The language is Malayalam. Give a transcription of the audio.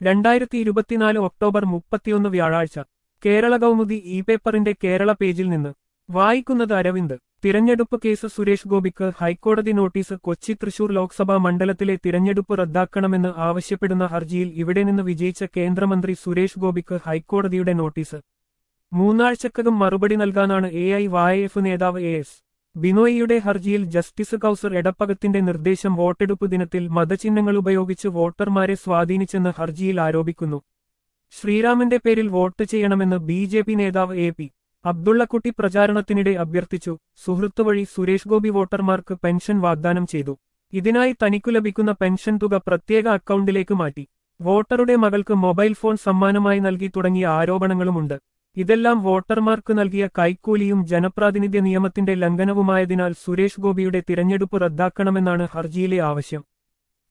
രണ്ടായിരത്തി ഇരുപത്തിനാല് ഒക്ടോബർ മുപ്പത്തിയൊന്ന് വ്യാഴാഴ്ച കേരള കൗമുദി ഇ പേപ്പറിന്റെ കേരള പേജിൽ നിന്ന് വായിക്കുന്നത് അരവിന്ദ് തിരഞ്ഞെടുപ്പ് കേസ് സുരേഷ് ഗോപിക്ക് ഹൈക്കോടതി നോട്ടീസ് കൊച്ചി തൃശൂർ ലോക്സഭാ മണ്ഡലത്തിലെ തിരഞ്ഞെടുപ്പ് റദ്ദാക്കണമെന്ന് ആവശ്യപ്പെടുന്ന ഹർജിയിൽ ഇവിടെ നിന്ന് വിജയിച്ച കേന്ദ്രമന്ത്രി സുരേഷ് ഗോപിക്ക് ഹൈക്കോടതിയുടെ നോട്ടീസ് മൂന്നാഴ്ചക്കകം മറുപടി നൽകാനാണ് എ ഐ വായഎഫ് നേതാവ് എ എസ് ബിനോയിയുടെ ഹർജിയിൽ ജസ്റ്റിസ് കൌസർ എടപ്പകത്തിന്റെ നിർദ്ദേശം വോട്ടെടുപ്പ് ദിനത്തിൽ മതചിഹ്നങ്ങൾ ഉപയോഗിച്ച് വോട്ടർമാരെ സ്വാധീനിച്ചെന്ന് ഹർജിയിൽ ആരോപിക്കുന്നു ശ്രീരാമന്റെ പേരിൽ വോട്ട് ചെയ്യണമെന്ന് ബി ജെ പി നേതാവ് എ പി അബ്ദുള്ളക്കുട്ടി പ്രചാരണത്തിനിടെ അഭ്യർത്ഥിച്ചു സുഹൃത്ത് വഴി സുരേഷ് ഗോപി വോട്ടർമാർക്ക് പെൻഷൻ വാഗ്ദാനം ചെയ്തു ഇതിനായി തനിക്കു ലഭിക്കുന്ന പെൻഷൻ തുക പ്രത്യേക അക്കൗണ്ടിലേക്ക് മാറ്റി വോട്ടറുടെ മകൾക്ക് മൊബൈൽ ഫോൺ സമ്മാനമായി നൽകി തുടങ്ങിയ ആരോപണങ്ങളുമുണ്ട് ഇതെല്ലാം വോട്ടർമാർക്ക് നൽകിയ കൈക്കൂലിയും ജനപ്രാതിനിധ്യ നിയമത്തിന്റെ ലംഘനവുമായതിനാൽ സുരേഷ് ഗോപിയുടെ തിരഞ്ഞെടുപ്പ് റദ്ദാക്കണമെന്നാണ് ഹർജിയിലെ ആവശ്യം